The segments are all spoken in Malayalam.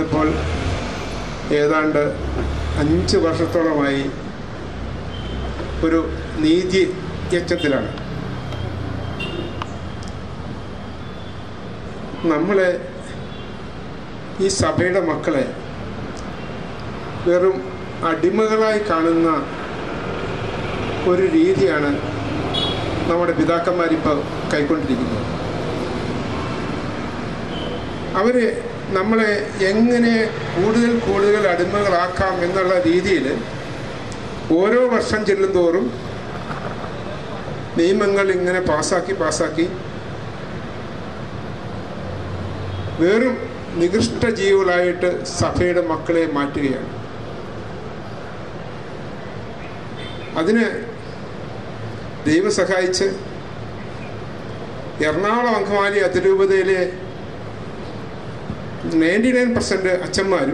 നമ്മളിപ്പോൾ ഏതാണ്ട് അഞ്ച് വർഷത്തോളമായി ഒരു നീതി യജ്ഞത്തിലാണ് നമ്മളെ ഈ സഭയുടെ മക്കളെ വെറും അടിമകളായി കാണുന്ന ഒരു രീതിയാണ് നമ്മുടെ പിതാക്കന്മാരിപ്പോൾ കൈക്കൊണ്ടിരിക്കുന്നത് അവർ നമ്മളെ എങ്ങനെ കൂടുതൽ കൂടുതൽ അടിമകളാക്കാം എന്നുള്ള രീതിയിൽ ഓരോ വർഷം ചെല്ലും തോറും നിയമങ്ങൾ ഇങ്ങനെ പാസാക്കി പാസാക്കി വെറും നികൃഷ്ട ജീവികളായിട്ട് സഭയുടെ മക്കളെ മാറ്റുകയാണ് അതിന് ദൈവം സഹായിച്ച് എറണാകുളം അങ്കമാലി അതിരൂപതയിലെ നയൻറ്റി നയൻ പെർസെൻറ്റ് അച്ഛന്മാരും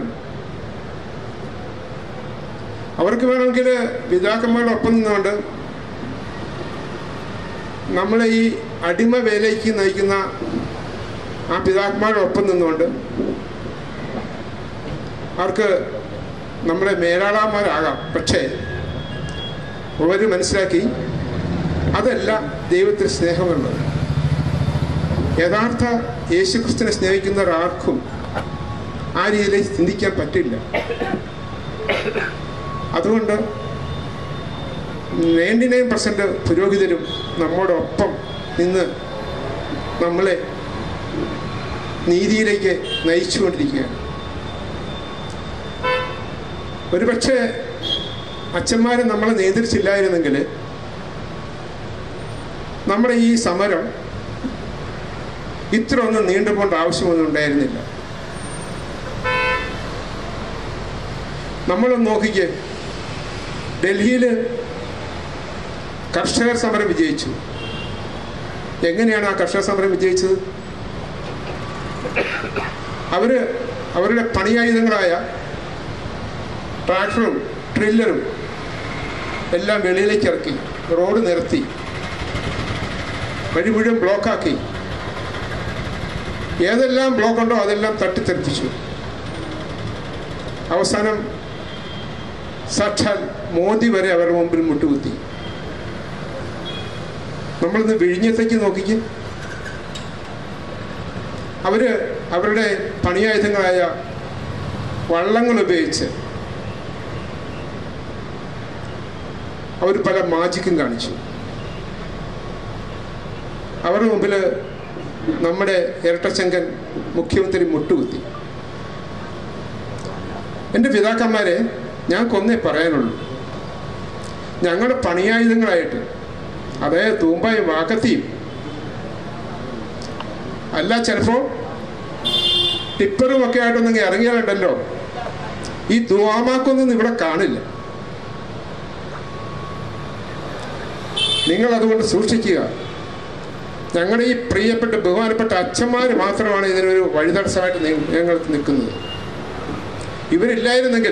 അവർക്ക് വേണമെങ്കിൽ പിതാക്കന്മാരുടെ ഒപ്പം നിന്നുകൊണ്ട് നമ്മളെ ഈ അടിമ വേലയ്ക്ക് നയിക്കുന്ന ആ പിതാക്കന്മാരുടെ ഒപ്പം നിന്നുകൊണ്ട് അവർക്ക് നമ്മുടെ മേലാളന്മാരാകാം പക്ഷേ അവർ മനസ്സിലാക്കി അതല്ല ദൈവത്തിന് സ്നേഹമുള്ളത് യഥാർത്ഥ യേശുക്രിസ്തുവിനെ സ്നേഹിക്കുന്ന ഒരാൾക്കും ആ രീതിയിൽ ചിന്തിക്കാൻ പറ്റില്ല അതുകൊണ്ട് നയൻറ്റി നയൻ പെർസെൻറ്റ് പുരോഹിതരും നമ്മോടൊപ്പം നിന്ന് നമ്മളെ നീതിയിലേക്ക് നയിച്ചുകൊണ്ടിരിക്കുകയാണ് ഒരുപക്ഷെ അച്ഛന്മാരെ നമ്മളെ നിയന്ത്രിച്ചില്ലായിരുന്നെങ്കിൽ നമ്മുടെ ഈ സമരം ഇത്ര ഒന്നും നീണ്ടുപോകേണ്ട ആവശ്യമൊന്നും ഉണ്ടായിരുന്നില്ല നമ്മളൊന്ന് നോക്കിക്കേ ഡൽഹിയിൽ കർഷകർ സമരം വിജയിച്ചു എങ്ങനെയാണ് ആ കർഷക സമരം വിജയിച്ചത് അവര് അവരുടെ പണിയായുധങ്ങളായ ട്രാക്ടറും ട്രില്ലറും എല്ലാം വെളിയിലേക്ക് ഇറക്കി റോഡ് നിരത്തി വഴി മുഴുവൻ ബ്ലോക്കാക്കി ഏതെല്ലാം ബ്ലോക്ക് ഉണ്ടോ അതെല്ലാം തട്ടിത്തെറിപ്പിച്ചു അവസാനം സാക്ഷാൽ മോദി വരെ അവരുടെ മുമ്പിൽ മുട്ടുകുത്തി നമ്മളിന്ന് വിഴിഞ്ഞത്തേക്ക് നോക്കിക്ക് അവര് അവരുടെ പണിയായുധങ്ങളായ വള്ളങ്ങൾ ഉപയോഗിച്ച് അവർ പല മാജിക്കും കാണിച്ചു അവരുടെ മുമ്പിൽ നമ്മുടെ ഇരട്ടച്ചങ്കൻ മുഖ്യമന്ത്രി മുട്ടുകുത്തി എൻ്റെ പിതാക്കന്മാരെ ഞാൻ കൊന്നേ പറയാനുള്ളൂ ഞങ്ങളുടെ പണിയായുധങ്ങളായിട്ട് അതായത് തൂമ്പായും വാക്കത്തിയും അല്ല ചിലപ്പോൾ ടിപ്പറും ഒക്കെ ആയിട്ടൊന്നും ഇറങ്ങിയാലുണ്ടല്ലോ ഈ ദുവാമാക്കൊന്നും ഇവിടെ കാണില്ല നിങ്ങൾ അതുകൊണ്ട് സൂക്ഷിക്കുക ഞങ്ങളുടെ ഈ പ്രിയപ്പെട്ട ബഹുമാനപ്പെട്ട അച്ഛന്മാർ മാത്രമാണ് ഇതിനൊരു വഴിതടസ്സമായിട്ട് ഞങ്ങൾ നിൽക്കുന്നത് ഇവരില്ലായിരുന്നെങ്കിൽ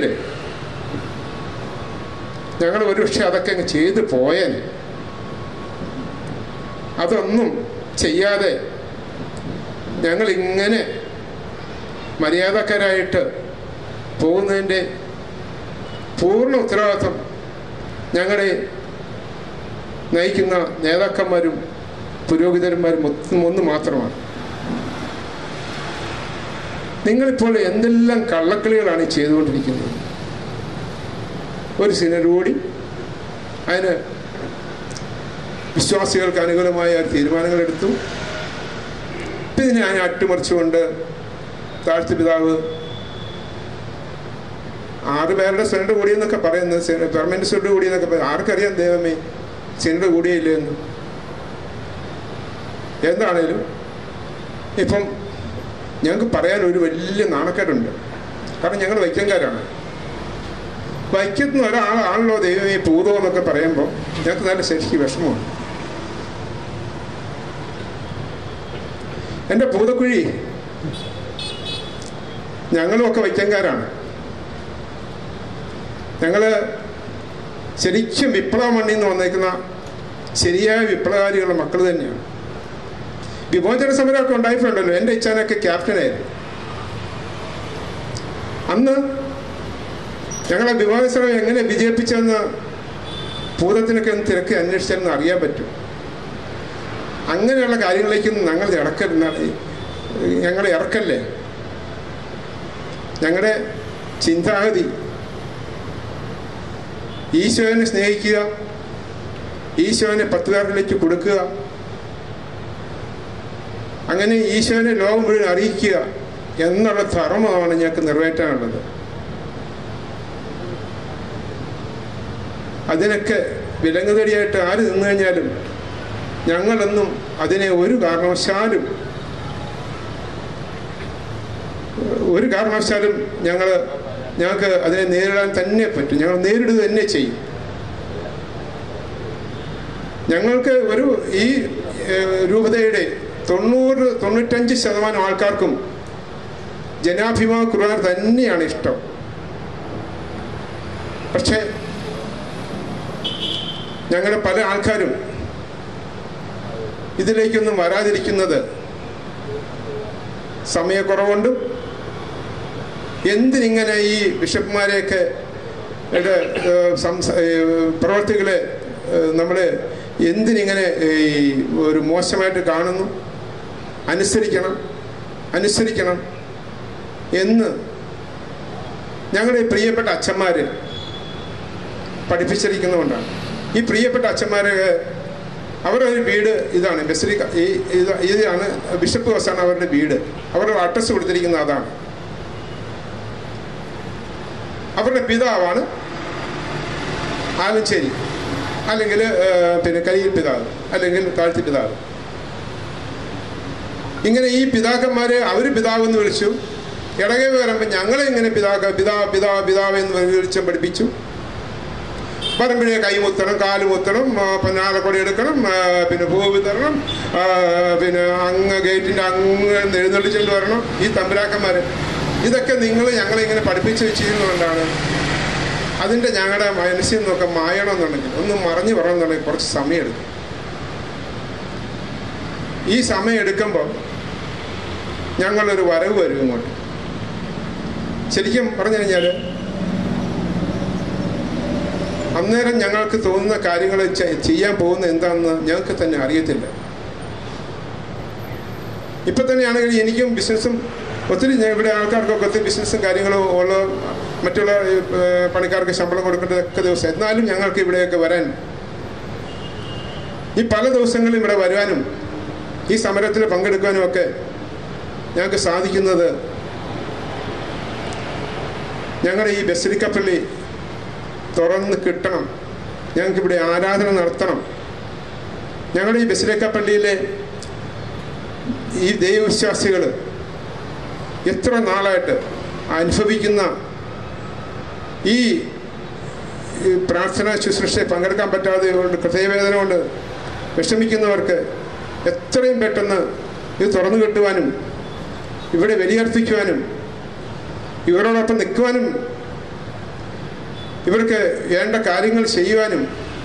ഞങ്ങൾ ഒരുപക്ഷെ അതൊക്കെ അങ്ങ് ചെയ്തു പോയാൽ അതൊന്നും ചെയ്യാതെ ഞങ്ങൾ ഇങ്ങനെ മര്യാദക്കാരായിട്ട് പോകുന്നതിൻ്റെ പൂർണ്ണ ഉത്തരവാദിത്വം ഞങ്ങളുടെ നയിക്കുന്ന നേതാക്കന്മാരും പുരോഹിതന്മാരും ഒന്ന് മാത്രമാണ് നിങ്ങളിപ്പോൾ എന്തെല്ലാം കള്ളക്കളികളാണ് ഈ ചെയ്തുകൊണ്ടിരിക്കുന്നത് ഒരു സിനഡ് കൂടി അതിന് വിശ്വാസികൾക്ക് അനുകൂലമായ തീരുമാനങ്ങൾ എടുത്തു പിന്നെ ഞാൻ അട്ടിമറിച്ചുകൊണ്ട് താഴ്ത്തി പിതാവ് ആറ് പേരുടെ സെനറ്റ് കൂടിയെന്നൊക്കെ പറയുന്നത് പെർമനന്റ് സെനറ്റ് കൂടിയെന്നൊക്കെ പറയും ആർക്കറിയാം ദൈവമേ സെനറ്റ് കൂടിയില്ലേ എന്ന് എന്താണേലും ഇപ്പം ഞങ്ങൾക്ക് പറയാൻ ഒരു വലിയ നാണക്കേടുണ്ട് കാരണം ഞങ്ങൾ വൈക്കംകാരാണ് വൈക്കത്തുനിന്ന് ഒരാളാണല്ലോ ദൈവമേ പൂതോ എന്നൊക്കെ പറയുമ്പോൾ ഞങ്ങൾക്ക് നല്ല ശരിക്ക് വിഷമമാണ് എൻ്റെ പൂതക്കുഴി ഞങ്ങളുമൊക്കെ വൈക്കംകാരാണ് ഞങ്ങൾ ശരിക്കും വിപ്ലവ മണ്ണിൽ നിന്ന് വന്നേക്കുന്ന ശരിയായ വിപ്ലവകാരികളുടെ മക്കൾ തന്നെയാണ് വിമോചന സമരമൊക്കെ ഉണ്ടായിട്ടുണ്ടല്ലോ എൻ്റെ ഇച്ചാനൊക്കെ ക്യാപ്റ്റനായിരുന്നു അന്ന് ഞങ്ങളെ വിവാഹശ്രമം എങ്ങനെ വിജയിപ്പിച്ചെന്ന് ഭൂതത്തിനൊക്കെ ഒന്ന് തിരക്കി അന്വേഷിച്ചെന്ന് അറിയാൻ പറ്റും അങ്ങനെയുള്ള കാര്യങ്ങളിലേക്കൊന്നും ഞങ്ങൾ ഇറക്ക ഞങ്ങളെ ഇറക്കല്ലേ ഞങ്ങളുടെ ചിന്താഗതി ഈശോനെ സ്നേഹിക്കുക ഈശോനെ പത്ത് പേരിലേക്ക് കൊടുക്കുക അങ്ങനെ ഈശോനെ ലോകം മുഴുവൻ അറിയിക്കുക എന്നുള്ള ധർമ്മമാണ് ഞങ്ങൾക്ക് നിറവേറ്റാനുള്ളത് അതിനൊക്കെ വിലങ്ങുതടിയായിട്ട് ആര് നിന്നു കഴിഞ്ഞാലും ഞങ്ങളെന്നും അതിനെ ഒരു കാരണവശാലും ഒരു കാരണവശാലും ഞങ്ങൾ ഞങ്ങൾക്ക് അതിനെ നേരിടാൻ തന്നെ പറ്റും ഞങ്ങൾ നേരിടുക തന്നെ ചെയ്യും ഞങ്ങൾക്ക് ഒരു ഈ ഏഹ്, രൂപതയുടെ തൊണ്ണൂറ് തൊണ്ണൂറ്റഞ്ച് ശതമാനം ആൾക്കാർക്കും ജനാഭിമാന കുർബാന തന്നെയാണ് ഇഷ്ടം പക്ഷേ ഞങ്ങളുടെ പല ആൾക്കാരും ഇതിലേക്കൊന്നും വരാതിരിക്കുന്നത് സമയക്കുറവുണ്ടും എന്തിനിങ്ങനെ ഈ ബിഷപ്പുമാരെയൊക്കെ യുടെ, ഏഹ്, സംസ- ഏഹ്, പ്രവർത്തികളെ നമ്മൾ എന്തിനിങ്ങനെ ഈ ഒരു മോശമായിട്ട് കാണുന്നു അനുസരിക്കണം അനുസരിക്കണം എന്ന് ഞങ്ങളുടെ ഈ പ്രിയപ്പെട്ട അച്ഛന്മാർ പഠിപ്പിച്ചിരിക്കുന്നതുകൊണ്ടാണ് ഈ പ്രിയപ്പെട്ട അച്ഛന്മാരെ അവരുടെ ഒരു വീട് ഇതാണ് ബസലിക്ക ഈ ഇത് ഇതാണ് ബിഷപ്പ് ഹൗസാണ് അവരുടെ വീട് അവരുടെ അഡ്രസ്സ് കൊടുത്തിരിക്കുന്നത് അതാണ് അവരുടെ പിതാവാണ് ആലഞ്ചേരി അല്ലെങ്കിൽ പിന്നെ കയ്യിൽ പിതാവ് അല്ലെങ്കിൽ താഴ്ത്തി പിതാവ് ഇങ്ങനെ ഈ പിതാക്കന്മാരെ അവർ പിതാവ് എന്ന് വിളിച്ചു ഇടകെ വരുമ്പോൾ ഞങ്ങളെ ഇങ്ങനെ പിതാക്ക പിതാ പിതാ പിതാവ് എന്ന് വിളിച്ചും പഠിപ്പിച്ചു പറമ്പിലെ കൈ മുത്തണം കാല് മുത്തണം ആ, പൊന്നാലക്കൊടി എടുക്കണം ആ, പിന്നെ പൂ വിതരണം ആ, പിന്നെ അങ്ങ് ഗേറ്റിൻ്റെ അങ്ങ് എഴുന്നള്ളിച്ചുകൊണ്ട് വരണം ഈ തമ്പുരാക്കന്മാർ ഇതൊക്കെ നിങ്ങൾ ഞങ്ങളെ ഇങ്ങനെ പഠിപ്പിച്ച് ചെയ്യുന്നതുകൊണ്ടാണ് അതിൻ്റെ ഞങ്ങളുടെ മനസ്സിൽ നിന്നൊക്കെ മായണമെന്നുണ്ടെങ്കിൽ ഒന്ന് മറിഞ്ഞു പറയണമെന്നുണ്ടെങ്കിൽ കുറച്ച് സമയമെടുക്കും ഈ സമയം എടുക്കുമ്പോൾ ഞങ്ങളൊരു വരവ് വരും ഇങ്ങോട്ട് ശരിക്കും പറഞ്ഞു കഴിഞ്ഞാൽ അന്നേരം ഞങ്ങൾക്ക് തോന്നുന്ന കാര്യങ്ങൾ ചെ- ചെയ്യാൻ പോകുന്ന എന്താണെന്ന് ഞങ്ങൾക്ക് തന്നെ അറിയത്തില്ല ഇപ്പം തന്നെയാണെങ്കിൽ എനിക്കും ബിസിനസ്സും ഒത്തിരി ഞാൻ ഇവിടെ ആൾക്കാർക്കൊക്കെ ഒത്തിരി ബിസിനസ്സും കാര്യങ്ങളും ഉള്ള മറ്റുള്ള ഏഹ്, പണിക്കാർക്ക് ശമ്പളം കൊടുക്കേണ്ടതൊക്കെ ദിവസം എന്നാലും ഞങ്ങൾക്ക് ഇവിടെയൊക്കെ വരാൻ ഈ പല ദിവസങ്ങളിലും ഇവിടെ വരുവാനും ഈ സമരത്തിൽ പങ്കെടുക്കാനും ഒക്കെ ഞങ്ങൾക്ക് സാധിക്കുന്നത് ഞങ്ങളുടെ ഈ ബസലിക്കപ്പള്ളി തുറന്ന് കിട്ടണം ഞങ്ങൾക്കിവിടെ ആരാധന നടത്തണം ഞങ്ങളുടെ ഈ ബസിലേക്കപ്പള്ളിയിലെ ഈ ദൈവവിശ്വാസികൾ എത്ര നാളായിട്ട് അനുഭവിക്കുന്ന ഈ ഈ പ്രാർത്ഥന ശുശ്രൂഷയിൽ പങ്കെടുക്കാൻ പറ്റാതെ കൊണ്ട് ഹൃദയവേദന കൊണ്ട് വിഷമിക്കുന്നവർക്ക് എത്രയും പെട്ടെന്ന് ഇത് തുറന്നു കിട്ടുവാനും ഇവിടെ ബലിയർപ്പിക്കുവാനും ഇവരോടൊപ്പം നിൽക്കുവാനും ഇവർക്ക് വേണ്ട കാര്യങ്ങൾ ചെയ്യുവാനും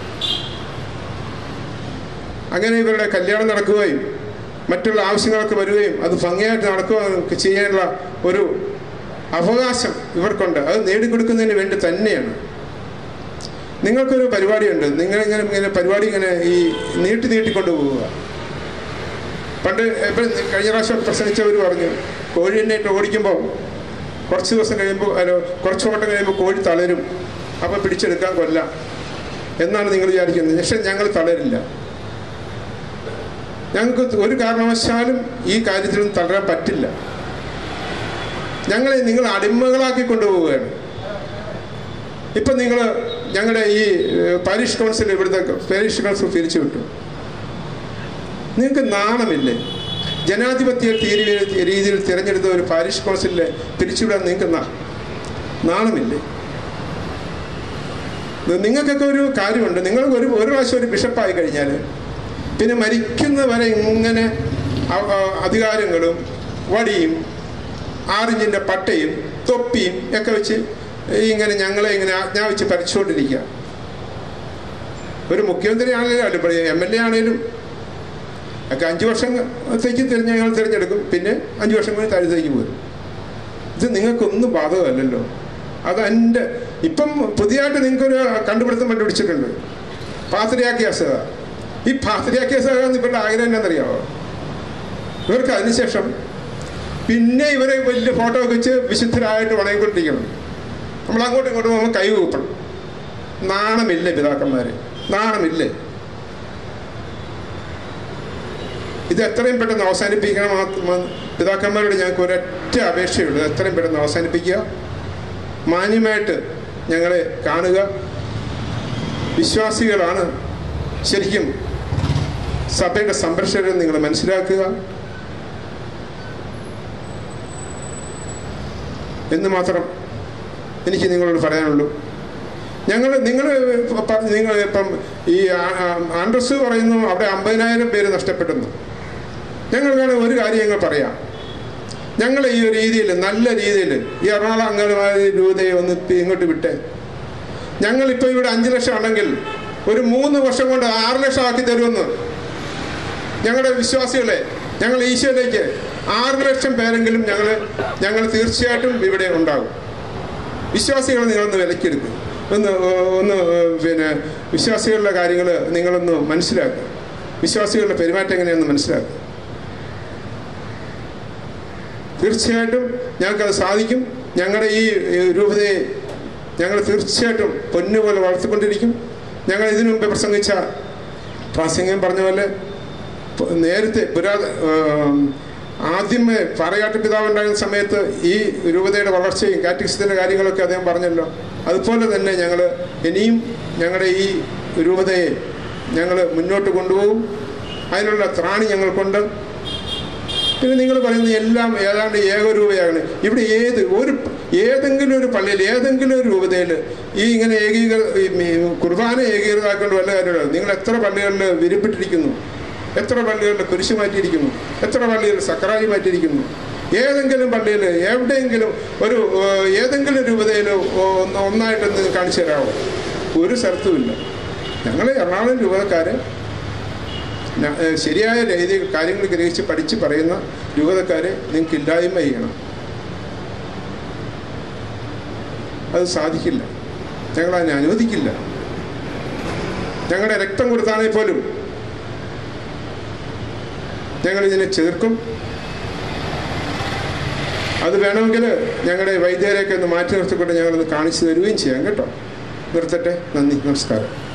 അങ്ങനെ ഇവരുടെ കല്യാണം നടക്കുകയും മറ്റുള്ള ആവശ്യങ്ങൾക്ക് വരികയും അത് ഭംഗിയായിട്ട് നടക്കുകയും ഒക്കെ ചെയ്യാനുള്ള ഒരു അവകാശം ഇവർക്കുണ്ട് അത് നേടിക്കൊടുക്കുന്നതിന് വേണ്ടി തന്നെയാണ് നിങ്ങൾക്കൊരു പരിപാടിയുണ്ട് നിങ്ങൾ ഇങ്ങനെ ഇങ്ങനെ പരിപാടി ഇങ്ങനെ ഈ നീട്ടി നീട്ടിക്കൊണ്ടു പോവുക പണ്ട് എപ്പോഴും കഴിഞ്ഞ പ്രാവശ്യം പ്രസംഗിച്ചവർ പറഞ്ഞു കോഴിയെണ്ണയിട്ട് ഓടിക്കുമ്പോൾ കുറച്ച് ദിവസം കഴിയുമ്പോൾ അല്ലോ കുറച്ച് ഓട്ടം കഴിയുമ്പോൾ കോഴി തളരും അപ്പോൾ പിടിച്ചെടുക്കാൻ കൊല്ലാം എന്നാണ് നിങ്ങൾ വിചാരിക്കുന്നത് പക്ഷെ ഞങ്ങൾ തളരില്ല ഞങ്ങൾക്ക് ഒരു കാരണവശാലും ഈ കാര്യത്തിലും തളരാൻ പറ്റില്ല ഞങ്ങളെ നിങ്ങൾ അടിമകളാക്കി കൊണ്ടുപോവുകയാണ് ഇപ്പം നിങ്ങൾ ഞങ്ങളുടെ ഈ ഏഹ്, പാരിഷ് കൗൺസിൽ ഇവിടുത്തെ പാരിഷ് കൗൺസിൽ പിരിച്ചു വിട്ടു നിങ്ങൾക്ക് നാണമില്ലേ ജനാധിപത്യ തീരു- രീതിയിൽ തിരഞ്ഞെടുത്ത ഒരു പാരിഷ് കൗൺസിലിനെ പിരിച്ചുവിടാൻ നിങ്ങൾക്ക് നാ- നാണമില്ലേ ഇത് നിങ്ങൾക്കൊക്കെ ഒരു കാര്യമുണ്ട് നിങ്ങൾ ഒരു ഒരു പ്രാവശ്യം ഒരു ബിഷപ്പായി കഴിഞ്ഞാൽ പിന്നെ മരിക്കുന്നവരെ ഇങ്ങനെ അ- അ- അധികാരങ്ങളും വടിയും ആറിഞ്ചിൻ്റെ പട്ടയും തൊപ്പിയും ഒക്കെ വെച്ച് ഇങ്ങനെ ഞങ്ങളെ ഇങ്ങനെ ആജ്ഞാപിച്ച് ഭരിച്ചുകൊണ്ടിരിക്കുക ഒരു മുഖ്യമന്ത്രി ആണെങ്കിലും അല്ല എം എൽ എ ആണെങ്കിലും ഒക്കെ അഞ്ച് വർഷത്തേക്ക് തിരഞ്ഞ ഞങ്ങൾ തിരഞ്ഞെടുക്കും പിന്നെ അഞ്ച് വർഷം കഴിഞ്ഞ് താഴത്തേക്ക് പോരും ഇത് നിങ്ങൾക്കൊന്നും ബാധകമല്ലല്ലോ അത് എൻ്റെ ഇപ്പം പുതിയതായിട്ട് നിങ്ങൾക്കൊരു കണ്ടുപിടുത്തം കണ്ടുപിടിച്ചിട്ടുണ്ട് പാത്രിയാക്കിയാസത ഈ പാത്രിയാക്കിയാസത ഇവരുടെ ആഗ്രഹം എന്താണെന്നറിയാമോ ഇവർക്ക് അതിനുശേഷം പിന്നെ ഇവരെ വലിയ ഫോട്ടോ ഒക്കെ വെച്ച് വിശുദ്ധരായിട്ട് വണങ്ങിക്കൊണ്ടിരിക്കണം നമ്മൾ അങ്ങോട്ടും ഇങ്ങോട്ടും നമ്മൾ കൈ കൂപ്പണം നാണമില്ലേ പിതാക്കന്മാരെ നാണമില്ലേ ഇത് എത്രയും പെട്ടെന്ന് അവസാനിപ്പിക്കണം ആ- പിതാക്കന്മാരോട് ഞങ്ങൾക്ക് ഒരൊറ്റ അപേക്ഷയുള്ളൂ ഇത് എത്രയും പെട്ടെന്ന് അവസാനിപ്പിക്കുക മാന്യമായിട്ട് ഞങ്ങളെ കാണുക വിശ്വാസികളാണ് ശരിക്കും സഭയുടെ സംരക്ഷകരെ നിങ്ങൾ മനസ്സിലാക്കുക എന്ന് മാത്രം എനിക്ക് നിങ്ങളോട് പറയാനുള്ളൂ ഞങ്ങൾ നിങ്ങൾ നിങ്ങൾ ഇപ്പം ഈ ആ- ആ- ആൻഡ്രസ് പറയുന്നു അവിടെ അമ്പതിനായിരം പേര് നഷ്ടപ്പെട്ടെന്ന് ഞങ്ങൾ വേണേൽ ഒരു കാര്യം ഞങ്ങൾ പറയാം ഞങ്ങൾ ഈ ഒരു രീതിയിൽ നല്ല രീതിയിൽ ഈ എറണാകുളം അംഗനവാടി രൂപതയെ ഒന്ന് ഇപ്പ ഇങ്ങോട്ട് വിട്ടേ ഞങ്ങളിപ്പോൾ ഇവിടെ അഞ്ച് ലക്ഷം ഉണ്ടെങ്കിൽ ഒരു മൂന്ന് വർഷം കൊണ്ട് ആറ് ലക്ഷം ആക്കി തരുമെന്ന് ഞങ്ങളുടെ വിശ്വാസികളെ ഞങ്ങൾ ഈശോയിലേക്ക് ആറ് ലക്ഷം പേരെങ്കിലും ഞങ്ങൾ ഞങ്ങൾ തീർച്ചയായിട്ടും ഇവിടെ ഉണ്ടാകും വിശ്വാസികളെ നിങ്ങളൊന്ന് വിലക്കെടുക്കും ഒന്ന് ഒന്ന് പിന്നെ വിശ്വാസികളുടെ കാര്യങ്ങൾ നിങ്ങളൊന്ന് മനസ്സിലാക്കുക വിശ്വാസികളുടെ പെരുമാറ്റം എങ്ങനെയാണെന്ന് മനസ്സിലാക്കുക തീർച്ചയായിട്ടും ഞങ്ങൾക്കത് സാധിക്കും ഞങ്ങളുടെ ഈ ഈ രൂപതയെ ഞങ്ങൾ തീർച്ചയായിട്ടും പൊന്നുപോലെ വളർത്തിക്കൊണ്ടിരിക്കും ഞങ്ങൾ ഇതിനു മുമ്പ് പ്രസംഗിച്ച പ്രാസംഗം പറഞ്ഞ പോലെ പ- നേരത്തെ പുരാത ആം, ആദ്യമേ പാറയാട്ട് പിതാവ് ഉണ്ടായിരുന്ന സമയത്ത് ഈ രൂപതയുടെ വളർച്ചയും കാറ്റിക്സത്തിൻ്റെ കാര്യങ്ങളൊക്കെ അദ്ദേഹം പറഞ്ഞല്ലോ അതുപോലെ തന്നെ ഞങ്ങൾ ഇനിയും ഞങ്ങളുടെ ഈ രൂപതയെ ഞങ്ങൾ മുന്നോട്ട് കൊണ്ടുപോകും അതിനുള്ള ത്രാണി ഞങ്ങൾക്കുണ്ട് പിന്നെ നിങ്ങൾ പറയുന്നത് എല്ലാം ഏതാണ്ട് ഏകരൂപയാണ് ഇവിടെ ഏത് ഒരു ഏതെങ്കിലും ഒരു പള്ളിയിൽ ഏതെങ്കിലും ഒരു രൂപതയിൽ ഈ ഇങ്ങനെ ഏകീകൃ ഈ മി- കുർബാന ഏകീകൃതമാക്കേണ്ട വല്ല കാര്യമില്ല നിങ്ങൾ എത്ര പള്ളികളിൽ വിരിപ്പിട്ടിരിക്കുന്നു എത്ര പള്ളികളിൽ കുരിശ് മാറ്റിയിരിക്കുന്നു എത്ര പള്ളികളിൽ സക്രാരി മാറ്റിയിരിക്കുന്നു ഏതെങ്കിലും പള്ളിയിൽ എവിടെയെങ്കിലും ഒരു ഏഹ്, ഏതെങ്കിലും രൂപതയിൽ ഒന്ന് ഒന്നായിട്ടൊന്ന് കാണിച്ചു തരാമോ ഒരു സ്ഥലത്തുമില്ല ഞങ്ങൾ എറണാകുളം രൂപതക്കാരെ ന- ഏഹ് ശരിയായ രീതി കാര്യങ്ങൾ ഗ്രഹിച്ച് പഠിച്ച് പറയുന്ന രൂപതക്കാരെ നിങ്ങൾക്ക് ഇല്ലായ്മ ചെയ്യണം അത് സാധിക്കില്ല ഞങ്ങൾ അതിനെ അനുവദിക്കില്ല ഞങ്ങളുടെ രക്തം കൊടുത്താണെങ്കിൽ പോലും ഞങ്ങൾ ഇതിനെ ചേർക്കും അത് വേണമെങ്കിൽ ഞങ്ങളുടെ വൈദ്യരെയൊക്കെ ഒന്ന് മാറ്റി നിർത്തിക്കൊണ്ട് ഞങ്ങളൊന്ന് കാണിച്ചു തരുകയും ചെയ്യാം കേട്ടോ നിർത്തട്ടെ നന്ദി നമസ്കാരം